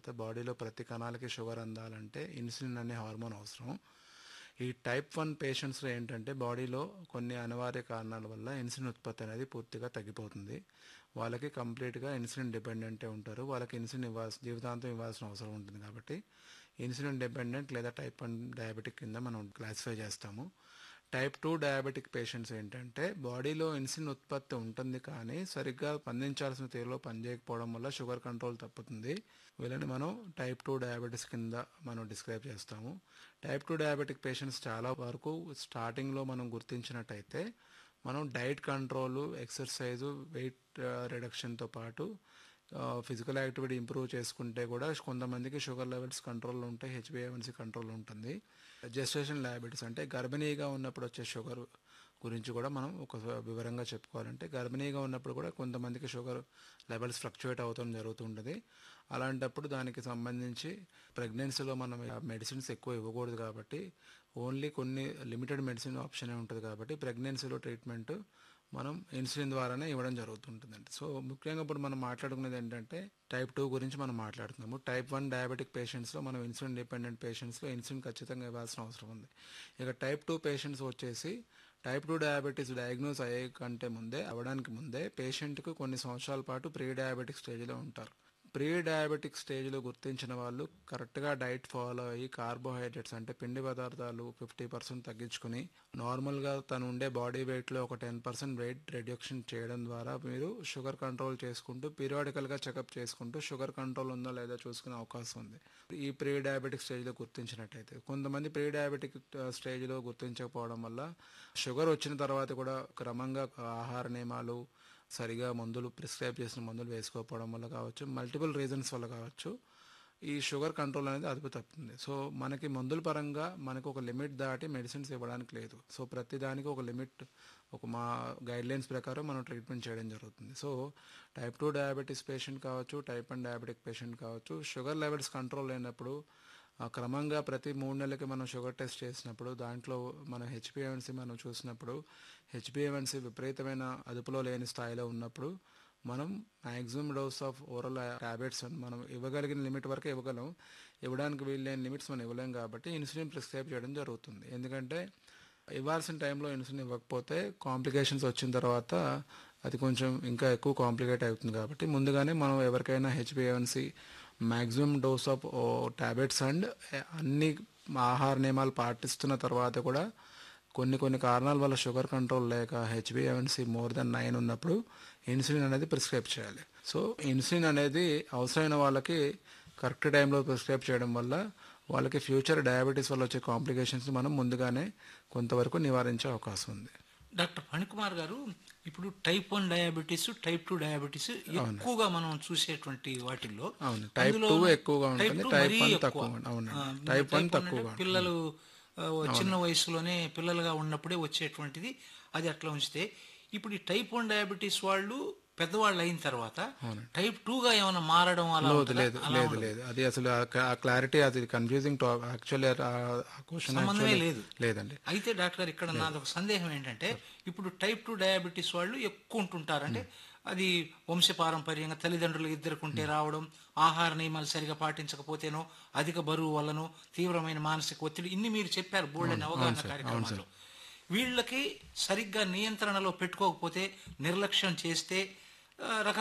తర్వాత బాడీలో ప్రతి కణాలకి షుగర్ అందాలంటే ఇన్సులిన్ అనే హార్మోన్ అవసరం ఈ టైప్ వన్ పేషెంట్స్లో ఏంటంటే బాడీలో కొన్ని అనివార్య కారణాల వల్ల ఇన్సులిన్ ఉత్పత్తి అనేది పూర్తిగా తగ్గిపోతుంది వాళ్ళకి కంప్లీట్గా ఇన్సులిన్ డిపెండెంటే ఉంటారు వాళ్ళకి ఇన్సులిన్ ఇవ్వాల్సి జీవితాంతం ఇవ్వాల్సిన అవసరం ఉంటుంది కాబట్టి ఇన్సులిన్ డిపెండెంట్ లేదా టైప్ వన్ డయాబెటిక్ కింద మనం క్లాసిఫై చేస్తాము టైప్ టూ డయాబెటిక్ పేషెంట్స్ ఏంటంటే బాడీలో ఇన్సులిన్ ఉత్పత్తి ఉంటుంది కానీ సరిగ్గా స్పందించాల్సిన తీరులో పనిచేయకపోవడం వల్ల షుగర్ కంట్రోల్ తప్పుతుంది వీళ్ళని మనం టైప్ టూ డయాబెటీస్ కింద మనం డిస్క్రైబ్ చేస్తాము టైప్ టూ డయాబెటిక్ పేషెంట్స్ చాలా వరకు స్టార్టింగ్లో మనం గుర్తించినట్టయితే మనం డైట్ కంట్రోల్ ఎక్సర్సైజు వెయిట్ రిడక్షన్తో పాటు ఫిజికల్ యాక్టివిటీ ఇంప్రూవ్ చేసుకుంటే కూడా కొంతమందికి షుగర్ లెవెల్స్ కంట్రోల్లో ఉంటాయి హెచ్బిఏవన్సీ కంట్రోల్లో ఉంటుంది జెస్టేషన్ డయాబెటీస్ అంటే గర్భిణీగా ఉన్నప్పుడు వచ్చే షుగర్ గురించి కూడా మనం ఒక వివరంగా చెప్పుకోవాలంటే గర్భిణీగా ఉన్నప్పుడు కూడా కొంతమందికి షుగర్ లెవెల్స్ ఫ్లక్చువేట్ అవుతాం జరుగుతుంటుంది అలాంటప్పుడు దానికి సంబంధించి ప్రెగ్నెన్సీలో మనం మెడిసిన్స్ ఎక్కువ ఇవ్వకూడదు కాబట్టి ఓన్లీ కొన్ని లిమిటెడ్ మెడిసిన్ ఆప్షనే ఉంటుంది కాబట్టి ప్రెగ్నెన్సీలో ట్రీట్మెంట్ మనం ఇన్సులిన్ ద్వారానే ఇవ్వడం జరుగుతుంటుందండి సో ముఖ్యంగా ఇప్పుడు మనం మాట్లాడుకునేది ఏంటంటే టైప్ టూ గురించి మనం మాట్లాడుతున్నాము టైప్ వన్ డయాబెటిక్ పేషెంట్స్లో మనం ఇన్సులిన్ డిపెండెంట్ పేషెంట్స్లో ఇన్సులిన్ ఖచ్చితంగా ఇవ్వాల్సిన అవసరం ఉంది ఇక టైప్ టూ పేషెంట్స్ వచ్చేసి టైప్ టూ డయాబెటీస్ డయాగ్నోస్ అయ్యే కంటే ముందే అవ్వడానికి ముందే పేషెంట్కు కొన్ని సంవత్సరాల పాటు ప్రీ డయాబెటిక్ స్టేజ్లో ఉంటారు ప్రీ డయాబెటిక్ స్టేజ్లో గుర్తించిన వాళ్ళు కరెక్ట్గా డైట్ ఫాలో అయ్యి కార్బోహైడ్రేట్స్ అంటే పిండి పదార్థాలు ఫిఫ్టీ పర్సెంట్ తగ్గించుకుని నార్మల్గా తను ఉండే బాడీ వెయిట్లో ఒక టెన్ పర్సెంట్ వెయిట్ రిడక్షన్ చేయడం ద్వారా మీరు షుగర్ కంట్రోల్ చేసుకుంటూ పీరియాడికల్గా చెకప్ చేసుకుంటూ షుగర్ కంట్రోల్ ఉందో లేదో చూసుకునే అవకాశం ఉంది ఈ ప్రీ డయాబెటిక్ స్టేజ్లో గుర్తించినట్టయితే కొంతమంది ప్రీ డయాబెటిక్ స్టేజ్లో గుర్తించకపోవడం వల్ల షుగర్ వచ్చిన తర్వాత కూడా క్రమంగా ఆహార నియమాలు సరిగా మందులు ప్రిస్క్రైబ్ చేసిన మందులు వేసుకోకపోవడం వల్ల కావచ్చు మల్టిపుల్ రీజన్స్ వల్ల కావచ్చు ఈ షుగర్ కంట్రోల్ అనేది అదుపు తప్పుతుంది సో మనకి మందుల పరంగా మనకు ఒక లిమిట్ దాటి మెడిసిన్స్ ఇవ్వడానికి లేదు సో ప్రతి దానికి ఒక లిమిట్ ఒక మా గైడ్ లైన్స్ ప్రకారం మనం ట్రీట్మెంట్ చేయడం జరుగుతుంది so type two diabetes patient కావచ్చు టైప్ వన్ డయాబెటిక్ పేషెంట్ కావచ్చు షుగర్ లెవెల్స్ కంట్రోల్ అయినప్పుడు క్రమంగా ప్రతి మూడు నెలలకి మనం షుగర్ టెస్ట్ చేసినప్పుడు దాంట్లో మన హెచ్పిఎవన్సీ మనం చూసినప్పుడు హెచ్పిఎవన్సీ విపరీతమైన అదుపులో లేని స్థాయిలో ఉన్నప్పుడు మనం maximum dose of oral tablets మనం ఇవ్వగలిగిన లిమిట్ వరకు ఇవ్వగలం ఇవ్వడానికి వీళ్ళని లిమిట్స్ మనం ఇవ్వలేం కాబట్టి ఇన్సులిన్ ప్రిస్క్రైబ్ చేయడం జరుగుతుంది ఎందుకంటే ఇవ్వాల్సిన టైంలో ఇన్సులిన్ ఇవ్వకపోతే కాంప్లికేషన్స్ వచ్చిన తర్వాత అది కొంచెం ఇంకా ఎక్కువ కాంప్లికేట్ అవుతుంది కాబట్టి ముందుగానే మనం ఎవరికైనా H B A one C maximum dose of tablets and అన్ని ఆహార నియమాలు పాటిస్తున్న తర్వాత కూడా కొన్ని కొన్ని కారణాల వల్ల షుగర్ కంట్రోల్ లేక హెచ్బిఎవన్సీ మోర్ దెన్ నైన్ ఉన్నప్పుడు ఇన్సులిన్ అనేది ప్రిస్క్రైబ్ చేయాలి సో ఇన్సులిన్ అనేది అవసరమైన వాళ్ళకి కరెక్ట్ టైంలో ప్రిస్క్రైబ్ చేయడం వల్ల వాళ్ళకి ఫ్యూచర్ డయాబెటీస్ వల్ల వచ్చే కాంప్లికేషన్స్ మనం ముందుగానే కొంతవరకు నివారించే అవకాశం ఉంది డాక్టర్ ఫణికుమార్ గారు ఇప్పుడు type one diabetes type two diabetes ఎక్కువగా మనం చూసేటువంటి వాటిల్లో అవును టైప్ అందులో టూ ఎక్కువగా టైప్ ఉంటుంది టూ టైప్ మరీ వన్ ఎక్కువ. తక్కువ అవును ఆ, టైప్ వన్ టైప్ వన్ తక్కువగా అంటే పిల్లలు ఆ, చిన్న వయసులోనే పిల్లలుగా ఉన్నప్పుడే వచ్చేటువంటిది అది అట్లా ఉంచితే ఇప్పుడు ఈ టైప్ వన్ డయాబెటీస్ వాళ్ళు పెద్దవాళ్ళు అయిన తర్వాత టైప్ టూగా ఏమైనా మారడం అలా లేదు ఉంటుందా? లేదు అలా లేదు ఉండదు. లేదు అది అసలు ఆ క్లారిటీ అది కన్ఫ్యూజింగ్ యాక్చువల్లీ ఆ క్వశ్చన్ సంబంధమే లేదు. లేదండి అయితే డాక్టర్ గారు ఇక్కడ నాది ఒక సందేహం ఏంటంటే ఇప్పుడు టైప్ టూ డయాబెటీస్ వాళ్ళు ఎక్కువ ఉంటుంటారు అంటే అది వంశపారంపర్యంగా తల్లిదండ్రులు ఇద్దరికి ఉంటే రావడం ఆహార నియమాలు సరిగా పాటించకపోతేనో అధిక బరువు వల్లనో తీవ్రమైన మానసిక ఒత్తిడి ఇన్ని మీరు చెప్పారు బోల్డ్ అవగాహన కార్యక్రమాలు వీళ్ళకి సరిగ్గా నియంత్రణలో పెట్టుకోకపోతే నిర్లక్ష్యం చేస్తే ఆ, రకరకాల